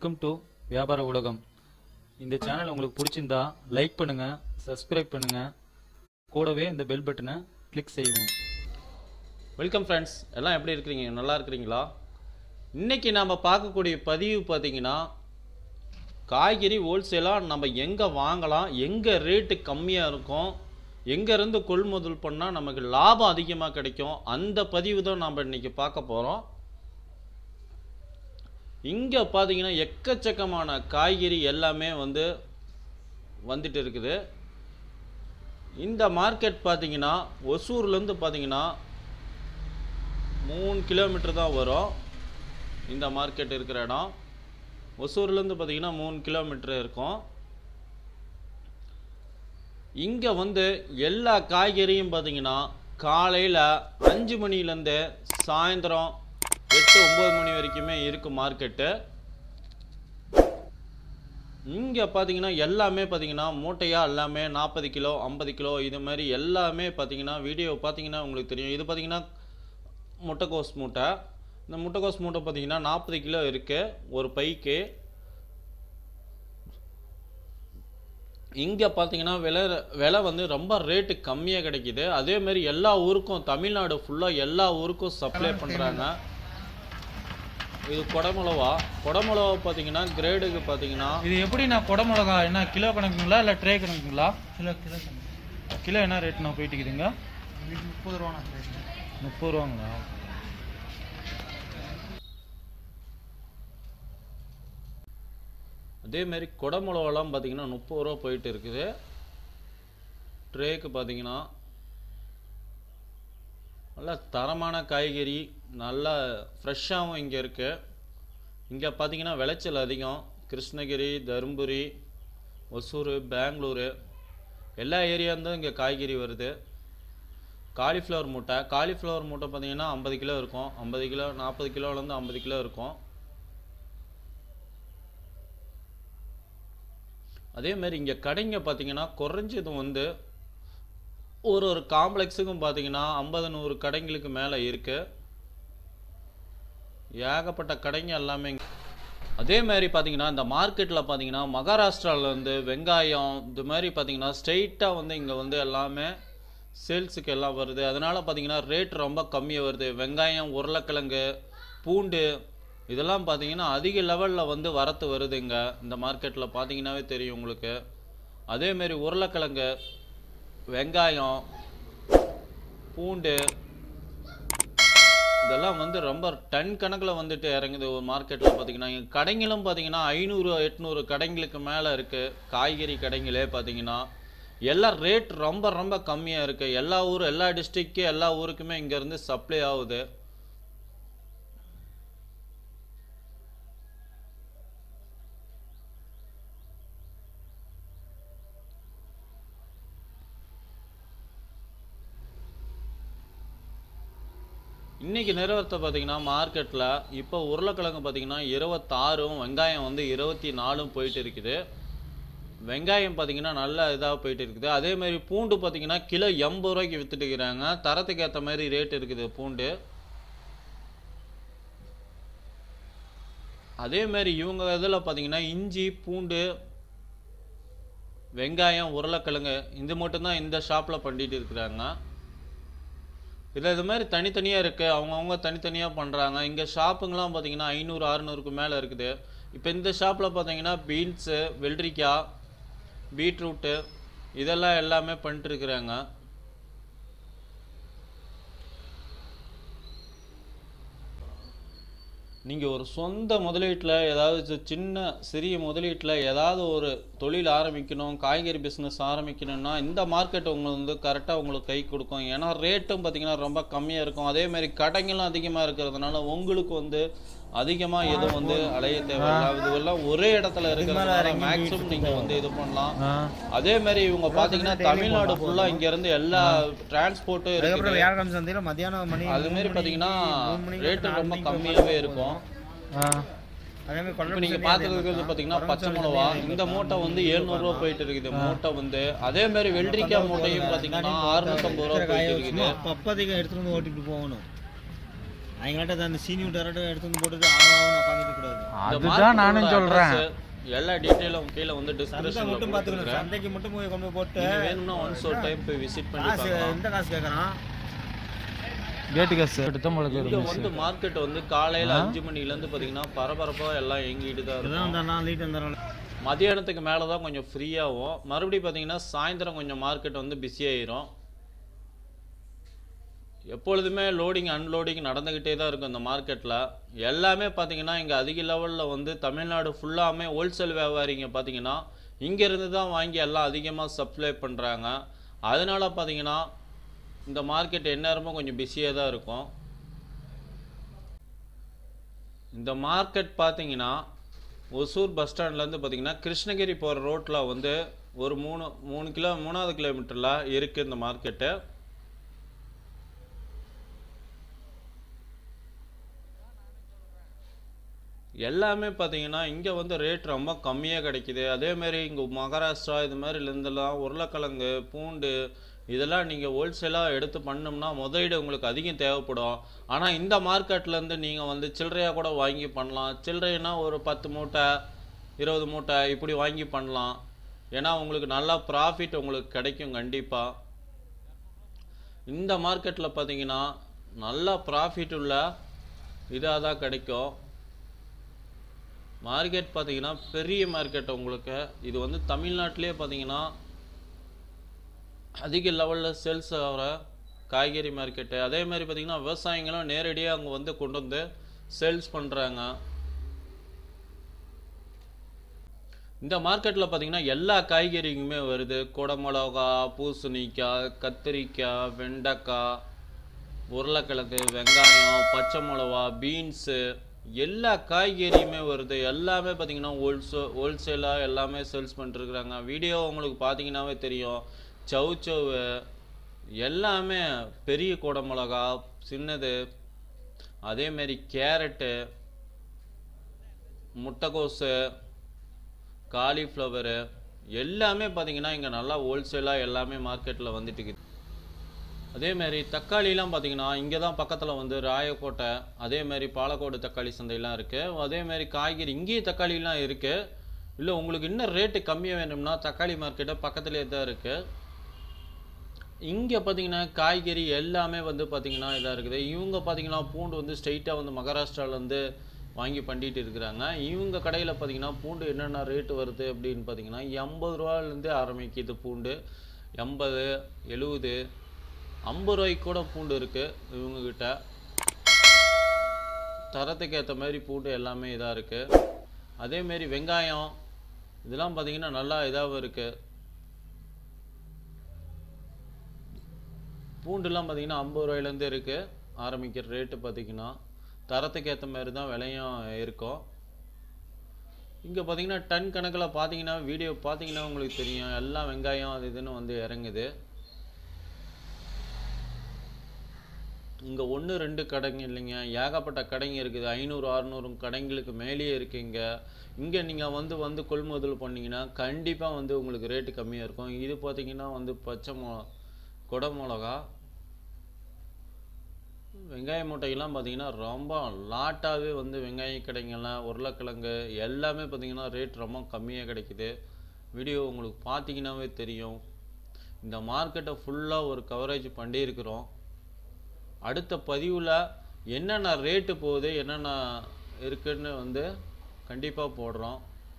welcome to வியாபார உலகம் இந்த சேனல் உங்களுக்கு பிடிச்சிருந்தா லைக் பண்ணுங்க சப்ஸ்கிரைப் பண்ணுங்க கூடவே இந்த பெல் பட்டனை கிளிக் செய்யவும் வெல்கம் ஃப்ரெண்ட்ஸ் எல்லாம் எப்படி இருக்கிறீங்க நல்லா இருக்கிறீங்களா இன்னைக்கு நாம் பார்க்கக்கூடிய பதிவு பார்த்தீங்கன்னா காய்கறி ஹோல்சேலாக நம்ம எங்கே வாங்கலாம் எங்கே ரேட்டு கம்மியாக இருக்கும் எங்கேருந்து கொள்முதல் பண்ணால் நமக்கு லாபம் அதிகமாக கிடைக்கும் அந்த பதிவு தான் நம்ம இன்னைக்கு பார்க்க போகிறோம் இங்கே பார்த்தீங்கன்னா எக்கச்சக்கமான காய்கறி எல்லாமே வந்து வந்துட்டு இருக்குது இந்த மார்க்கெட் பார்த்தீங்கன்னா ஒசூர்லேருந்து பார்த்தீங்கன்னா மூணு கிலோமீட்டர் தான் வரும் இந்த மார்க்கெட் இருக்கிற இடம் ஒசூர்லேருந்து பார்த்தீங்கன்னா மூணு கிலோமீட்டர் இருக்கும் இங்கே வந்து எல்லா காய்கறியும் பார்த்தீங்கன்னா காலையில் அஞ்சு மணிலேருந்து சாயந்தரம் எட்டு ஒம்பது மணி வரைக்குமே இருக்கும் மார்க்கெட்டு இங்கே பார்த்தீங்கன்னா எல்லாமே பார்த்தீங்கன்னா மூட்டையாக எல்லாமே நாற்பது கிலோ ஐம்பது கிலோ இது மாதிரி எல்லாமே பார்த்தீங்கன்னா வீடியோ பார்த்தீங்கன்னா உங்களுக்கு தெரியும் இது பார்த்தீங்கன்னா முட்டைக்கோஸ் மூட்டை இந்த முட்டைக்கோஸ் மூட்டை பார்த்தீங்கன்னா நாற்பது கிலோ இருக்குது ஒரு பைக்கு இங்கே பார்த்தீங்கன்னா விலை விலை வந்து ரொம்ப ரேட்டு கம்மியாக கிடைக்குது அதே மாதிரி எல்லா ஊருக்கும் தமிழ்நாடு ஃபுல்லாக எல்லா ஊருக்கும் சப்ளை பண்ணுறாங்க இது குடமிளவா குடமிளவா பார்த்தீங்கன்னா கிரேடுக்கு பார்த்தீங்கன்னா இது எப்படி நான் குடமிளகா என்ன கிலோ கணக்குங்களா இல்லை ட்ரே கணக்குங்களா கிலோ கிலோ கிலோ என்ன ரேட் நான் போயிட்டு இருக்குதுங்க முப்பது ரூபா முப்பது ரூபாங்களா அதே மாதிரி குடமிளவாலாம் பார்த்தீங்கன்னா முப்பது ரூபா போயிட்டு இருக்குது ட்ரேக்கு பார்த்தீங்கன்னா நல்ல தரமான காய்கறி நல்லா ஃப்ரெஷ்ஷாகவும் இங்கே இருக்குது இங்கே பார்த்தீங்கன்னா விளைச்சல் அதிகம் கிருஷ்ணகிரி தருமபுரி ஒசூர் பெங்களூரு எல்லா ஏரியாருந்தும் இங்கே காய்கறி வருது காலிஃப்ளவர் மூட்டை காலிஃப்ளவர் மூட்டை பார்த்தீங்கன்னா ஐம்பது கிலோ இருக்கும் ஐம்பது கிலோ நாற்பது கிலோலேருந்து ஐம்பது கிலோ இருக்கும் அதே மாதிரி இங்கே கடைங்க பார்த்தீங்கன்னா குறைஞ்சது வந்து ஒரு ஒரு காம்ப்ளெக்ஸுக்கும் பார்த்தீங்கன்னா ஐம்பது நூறு கடைங்களுக்கு மேலே இருக்கு ஏகப்பட்ட கடைங்க எல்லாமே இங்க- அதே மாதிரி பார்த்தீங்கன்னா இந்த மார்க்கெட்டில் பார்த்தீங்கன்னா மகாராஷ்டிராவிலேருந்து வெங்காயம் இது மாதிரி பார்த்தீங்கன்னா ஸ்ட்ரெயிட்டாக வந்து இங்கே வந்து எல்லாமே சேல்ஸுக்கு எல்லாம் வருது அதனால் பார்த்தீங்கன்னா ரேட் ரொம்ப கம்மியாக வருது வெங்காயம் உருளைக்கிழங்கு பூண்டு இதெல்லாம் பார்த்தீங்கன்னா அதிக லெவலில் வந்து வரத்து வருதுங்க இந்த மார்க்கெட்டில் பார்த்தீங்கன்னாவே தெரியும் உங்களுக்கு அதேமாரி உருளைக்கிழங்கு வெங்காயம் பூண்டு இதெல்லாம் வந்து ரொம்ப டன் கணக்கில் வந்துட்டு இறங்குது ஒரு மார்க்கெட்டில் பார்த்தீங்கன்னா இங்க கடைங்களும் பார்த்தீங்கன்னா ஐநூறு எட்நூறு கடைங்களுக்கு மேலே இருக்குது காய்கறி கடைங்களே பார்த்தீங்கன்னா எல்லாம் ரேட் ரொம்ப ரொம்ப கம்மியாக இருக்குது எல்லா ஊர் எல்லா டிஸ்ட்ரிக்கு எல்லா ஊருக்குமே இங்கேருந்து சப்ளை ஆகுது இன்னைக்கு நிறுவனத்தை பார்த்தீங்கன்னா மார்க்கெட்டில் இப்போ உருளைக்கிழங்கு பார்த்தீங்கன்னா இருபத்தாறும் வெங்காயம் வந்து இருபத்தி நாலும் போயிட்டு இருக்குது வெங்காயம் பார்த்தீங்கன்னா நல்ல இதாக போயிட்டு இருக்குது அதே மாதிரி பூண்டு பார்த்தீங்கன்னா கிலோ எண்பது ரூபாய்க்கு வித்துட்டு இருக்கிறாங்க தரத்துக்கு ஏற்ற மாதிரி ரேட் இருக்குது பூண்டு அதே மாதிரி இவங்க இதில் பார்த்தீங்கன்னா இஞ்சி பூண்டு வெங்காயம் உருளைக்கிழங்கு இது மட்டும்தான் இந்த ஷாப்பில் பண்ணிட்டு இருக்கிறாங்க இதில் இது மாதிரி தனித்தனியாக இருக்குது அவங்கவுங்க தனித்தனியாக பண்ணுறாங்க இங்கே ஷாப்புங்கெலாம் பார்த்தீங்கன்னா ஐநூறு அறுநூறுக்கு மேலே இருக்குது இப்போ இந்த ஷாப்பில் பார்த்தீங்கன்னா பீன்ஸு வெள்ளரிக்காய் பீட்ரூட்டு இதெல்லாம் எல்லாமே பண்ணிட்டு இருக்கிறாங்க நீங்கள் ஒரு சொந்த முதலீட்டில் ஏதாவது சி- சின்ன சிறிய முதலீட்டில் ஏதாவது ஒரு தொழில் ஆரம்பிக்கணும் காய்கறி பிஸ்னஸ் ஆரம்பிக்கணும்னா இந்த மார்க்கெட் உங்களுக்கு வந்து கரெக்டாக உங்களுக்கு கை கொடுக்கும் ஏன்னா ரேட்டும் பார்த்தீங்கன்னா ரொம்ப கம்மியாக இருக்கும் அதே மாதிரி கடைங்களும் அதிகமாக இருக்கிறதுனால உங்களுக்கு வந்து அதிகமாக எதுவும் வந்து அலைய தேவையில்ல இதுவெல்லாம் ஒரே இடத்துல இருக்கிறதுனால மேக்ஸிமம் நீங்கள் வந்து இது பண்ணலாம் அதே மாதிரி இவங்க பார்த்தீங்கன்னா தமிழ்நாடு ஃபுல்லாக இங்கேருந்து எல்லா டிரான்ஸ்போர்ட்டும் இருக்குது அதுக்கப்புறம் வியாழக்கிழமை சந்தையில் மத்தியானம் மணி அது மாதிரி பார்த்தீங்கன்னா மூணு மணிக்கு ரேட்டு நாலு ரொம்ப மணிக்கு கம்மியாகவே இருக்கும் அதே மாதிரி இப்போ கொள்ளை நீங்க பார்த்துருக்கிறது பார்த்தீங்கன்னா பச்சை மிளகா இந்த மூட்டை வந்து 700 ரூபா போயிட்டு இருக்குது மூட்டை வந்து அதே மாதிரி வெள்ளரிக்காய் மூட்டையும் பார்த்தீங்கன்னா 650 ரூபா போயிட்டு இருக்குது அப்போ அப்போதைக்கு எடுத்துட்டு வந்து ஓட்டிட்டு போகணும் அவங்கள்ட்ட அந்த சீனி விட்டு எடுத்து வந்து போட்டுட்டு ஆவான்னு உட்காந்துட்டு கூடாது இந்த அதுதான் நானும் market ஓட சொல்றேன் address எல்லா டீட்டெயிலும் கீழே வந்து சந்தை டிஸ்கிரிப்ஷன்ல மட்டும் பார்த்துக்கணும் சந்தைக்கு மட்டும் போய் கொண்டு போய் போட்டு நீங்க வேணும்னா ஒன்ஸ் ஒரு டைம் போய் விசிட் பண்ணி காசு பார்க்கலாம் எந்த காசு கேட்குறான் கேட்டு காசு எடுத்த உங்களுக்கு இங்க வந்து மார்க்கெட் வந்து காலையில அஞ்சு மணில இருந்து பாத்தீங்கன்னா பரபரப்பா எல்லாம் இயங்கிட்டு தான் இதுதான் இருக்கும் வந்தானா லீட் வந்தானா மதியானத்துக்கு மேல தான் கொஞ்சம் ஃப்ரீயாகும் மறுபடியும் பாத்தீங்கன்னா சாயந்தரம் கொஞ்சம் மார்க்கெட் வந்து பிஸி ஆயிரும் எப்பொழுதுமே லோடிங் அன்லோடிங் நடந்துக்கிட்டே தான் இருக்கும் இந்த மார்க்கெட்டில் எல்லாமே பார்த்தீங்கன்னா இங்கே அதிக லெவலில் வந்து தமிழ்நாடு ஃபுல்லாமே ஹோல்சேல் வியாபாரிங்க பார்த்தீங்கன்னா இங்கேருந்து தான் வாங்கி எல்லாம் அதிகமாக சப்ளை பண்ணுறாங்க அதனால பார்த்தீங்கன்னா இந்த மார்க்கெட் எந்நேரமும் கொஞ்சம் பிஸியாக தான் இருக்கும் இந்த மார்க்கெட் பார்த்தீங்கன்னா ஒசூர் பஸ் ஸ்டாண்ட்லேருந்து பார்த்தீங்கன்னா கிருஷ்ணகிரி போகிற ரோட்டில் வந்து ஒரு மூணு மூணு கிலோ மூணாவது கிலோமீட்டரில் இருக்குது இந்த மார்க்கெட்டு எல்லாமே பார்த்தீங்கன்னா இங்கே வந்து ரேட் ரொம்ப கம்மியாக கிடைக்குது அதேமாரி இங்கே மகாராஷ்டிரா இது மாதிரிலேருந்தெல்லாம் உருளைக்கிழங்கு பூண்டு இதெல்லாம் நீங்கள் ஹோல்சேலாக எடுத்து பண்ணோம்னா முதலீடு உங்களுக்கு அதிகம் தேவைப்படும் ஆனால் இந்த மார்க்கெட்லேருந்து நீங்கள் வந்து சில்லறையாக கூட வாங்கி பண்ணலாம் சில்லறைனா ஒரு பத்து மூட்டை இருபது மூட்டை இப்படி வாங்கி பண்ணலாம் ஏன்னா உங்களுக்கு நல்லா ப்ராஃபிட் உங்களுக்கு கிடைக்கும் கண்டிப்பாக இந்த மார்க்கெட்டில் பார்த்தீங்கன்னா நல்லா ப்ராஃபிட் உள்ள இதாக தான் கிடைக்கும் மார்க்கெட் பார்த்தீங்கன்னா பெரிய மார்க்கெட் உங்களுக்கு இது வந்து தமிழ்நாட்டிலே பார்த்தீங்கன்னா அதிக லெவலில் சேல்ஸ் ஆகிற காய்கறி மார்க்கெட்டு அதே மாதிரி பார்த்தீங்கன்னா விவசாயிங்களும் நேரடியாக அங்கே வந்து கொண்டு வந்து சேல்ஸ் பண்ணுறாங்க இந்த மார்க்கெட்டில் பார்த்தீங்கன்னா எல்லா காய்கறிக்குமே வருது குடமிளகா பூசணிக்காய் கத்திரிக்காய் வெண்டைக்காய் உருளைக்கிழங்கு வெங்காயம் பச்சை மிளகா பீன்ஸு எல்லா காய்கறியுமே வருது எல்லாமே பார்த்தீங்கன்னா ஹோல்சோ ஹோல்சேலாக எல்லாமே சேல்ஸ் பண்ணிட்டுருக்குறாங்க வீடியோ உங்களுக்கு பார்த்தீங்கன்னாவே தெரியும் சவுச்சவு எல்லாமே பெரிய குடமிளகா சின்னது அதேமாரி கேரட்டு முட்டைக்கோஸு காலிஃப்ளவரு எல்லாமே பார்த்தீங்கன்னா இங்கே நல்லா ஹோல்சேலாக எல்லாமே மார்க்கெட்டில் வந்துட்டு இருக்குது அதே மாதிரி தக்காளிலாம் பார்த்தீங்கன்னா இங்கே தான் பக்கத்தில் வந்து ராயக்கோட்டை அதே மாதிரி பாலக்கோடு தக்காளி சந்தையெல்லாம் இருக்குது அதே மாதிரி காய்கறி இங்கேயும் தக்காளிலாம் இருக்குது இல்லை உங்களுக்கு இன்னும் ரேட்டு கம்மியாக வேணும்னா தக்காளி மார்க்கெட்டு பக்கத்துலேயே தான் இருக்குது இங்கே பார்த்தீங்கன்னா காய்கறி எல்லாமே வந்து பார்த்தீங்கன்னா இதாக இருக்குது இவங்க பார்த்தீங்கன்னா பூண்டு வந்து ஸ்ட்ரைட்டாக வந்து மகாராஷ்டிராலேருந்து வாங்கி பண்ணிட்டு இருக்கிறாங்க இவங்க கடையில் பார்த்தீங்கன்னா பூண்டு என்னென்ன ரேட்டு வருது அப்படின்னு பார்த்தீங்கன்னா எண்பது ரூபாலேருந்து ஆரம்பிக்குது பூண்டு எண்பது எழுபது ஐம்பது ரூபாய்க்கு கூட பூண்டு இருக்குது இவங்கக்கிட்ட தரத்துக்கு ஏற்ற மாதிரி பூண்டு எல்லாமே இதாக இருக்குது அதேமாரி வெங்காயம் இதெல்லாம் பார்த்தீங்கன்னா நல்லா இதாகவும் இருக்குது பூண்டுலாம் பார்த்தீங்கன்னா ஐம்பது ரூபாயிலேருந்து இருக்குது ஆரம்பிக்கிற ரேட்டு பார்த்தீங்கன்னா தரத்துக்கு ஏற்ற மாதிரி தான் விலையும் இருக்கும் இங்கே பார்த்தீங்கன்னா டன் கணக்கில் பார்த்தீங்கன்னா வீடியோ பார்த்தீங்கன்னா உங்களுக்கு தெரியும் எல்லாம் வெங்காயம் அது இதுன்னு வந்து இறங்குது இங்கே ஒன்று ரெண்டு கடைங்க இல்லைங்க ஏகப்பட்ட கடைங்க இருக்குது ஐநூறு அறநூறு கடைங்களுக்கு மேலேயே இருக்குங்க இங்கே நீங்கள் வந்து வந்து கொள்முதல் பண்ணீங்கன்னா கண்டிப்பாக வந்து உங்களுக்கு ரேட்டு கம்மியாக இருக்கும் இது பார்த்தீங்கன்னா வந்து பச்சை மொ குடை மிளகா வெங்காய மூட்டையெல்லாம் பார்த்தீங்கன்னா ரொம்ப லாட்டாகவே வந்து வெங்காய கடைங்கெல்லாம் உருளைக்கிழங்கு எல்லாமே பார்த்தீங்கன்னா ரேட் ரொம்ப கம்மியாக கிடைக்குது வீடியோ உங்களுக்கு பார்த்தீங்கன்னாவே தெரியும் இந்த மார்க்கெட்டை ஃபுல்லாக ஒரு கவரேஜ் பண்ணியிருக்கிறோம் அடுத்த பதிவில் என்னென்ன ரேட்டு போகுது என்னென்ன இருக்குன்னு வந்து கண்டிப்பாக போடுறோம்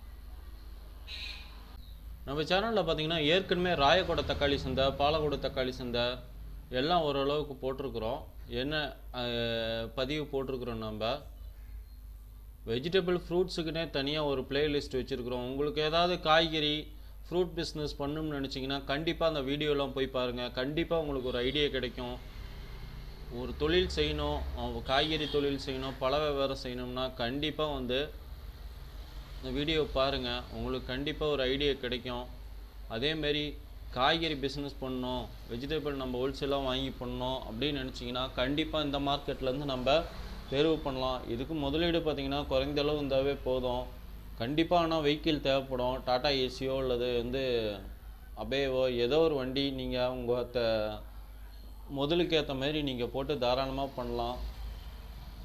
நம்ம சேனலில் பார்த்தீங்கன்னா ஏற்கனவே ராயக்கோடை தக்காளி சந்தை பாலக்கோடு தக்காளி சந்தை எல்லாம் ஓரளவுக்கு போட்டிருக்கிறோம் என்ன அஹ், பதிவு போட்டிருக்கிறோம் நம்ம வெஜிடபிள் ஃப்ரூட்ஸுக்குன்னே தனியாக ஒரு பிளேலிஸ்ட் வச்சுருக்குறோம் உங்களுக்கு ஏதாவது காய்கறி ஃப்ரூட் பிஸ்னஸ் பண்ணணும்னு நினச்சிங்கன்னா கண்டிப்பாக அந்த வீடியோலாம் போய் பாருங்கள் கண்டிப்பாக உங்களுக்கு ஒரு ஐடியா கிடைக்கும் ஒரு தொழில் செய்யணும் அவங்க காய்கறி தொழில் செய்யணும் பழ வியாபாரம் செய்யணும்னா கண்டிப்பாக வந்து இந்த வீடியோ பாருங்கள் உங்களுக்கு கண்டிப்பாக ஒரு ஐடியா கிடைக்கும் அதேமாரி காய்கறி பிஸ்னஸ் பண்ணணும் வெஜிடபிள் நம்ம ஹோல்சேலாக வாங்கி பண்ணணும் அப்படின்னு நினச்சிங்கன்னா கண்டிப்பாக இந்த மார்க்கெட்லேருந்து நம்ம தேர்வு பண்ணலாம் இதுக்கு முதலீடு பார்த்தீங்கன்னா குறைந்த அளவு இருந்தாவே போதும் கண்டிப்பாக ஆனால் வெஹிக்கிள் தேவைப்படும் டாடா ஏசியோ அல்லது வந்து அபேவோ ஏதோ ஒரு வண்டி நீங்கள் உங்கள் முதலுக்கு ஏற்ற மாதிரி நீங்கள் போட்டு தாராளமாக பண்ணலாம்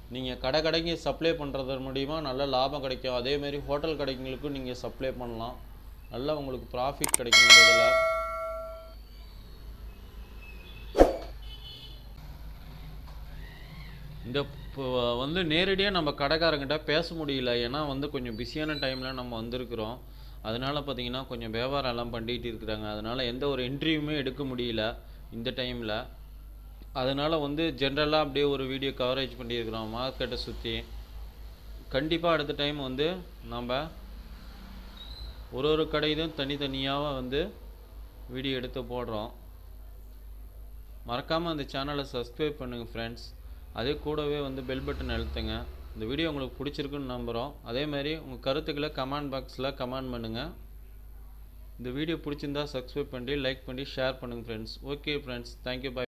நீங்கள் கடை கடைக்கு சப்ளை பண்ணுறது மூலிமா நல்ல லாபம் கிடைக்கும் அதேமாரி ஹோட்டல் கடைங்களுக்கும் நீங்கள் சப்ளை பண்ணலாம் நல்லா உங்களுக்கு ப்ராஃபிட் கிடைக்கும் இந்த இதில் இந்த இப்போ வந்து நேரடியாக நம்ம கடைக்காரங்கிட்ட பேச முடியல ஏன்னா வந்து கொஞ்சம் பிஸியான டைமில் நம்ம வந்திருக்கிறோம் அதனால பார்த்தீங்கன்னா கொஞ்சம் வியாபாரம் எல்லாம் பண்ணிட்டு இருக்கிறாங்க அதனால எந்த ஒரு இன்டர்வியூமே எடுக்க முடியல இந்த டைமில் அதனால வந்து ஜென்ரலாக அப்படியே ஒரு வீடியோ கவரேஜ் பண்ணியிருக்கிறோம் மார்க்கெட்டை சுற்றி கண்டிப்பாக அடுத்த டைம் வந்து நம்ம ஒரு ஒரு கடையிலும் தனித்தனியாக வந்து வீடியோ எடுத்து போடுறோம் மறக்காமல் அந்த சேனலை சப்ஸ்கிரைப் பண்ணுங்கள் ஃப்ரெண்ட்ஸ் அதே கூடவே வந்து பெல் பட்டன் அழுத்துங்க இந்த வீடியோ உங்களுக்கு பிடிச்சிருக்குன்னு நம்புகிறோம் அதே மாதிரி உங்கள் கருத்துக்களை கமெண்ட் பாக்ஸில் கமெண்ட் பண்ணுங்கள் இந்த வீடியோ பிடிச்சிருந்தா சப்ஸ்கிரைப் பண்ணி லைக் பண்ணி ஷேர் பண்ணுங்கள் friends okay friends thank you by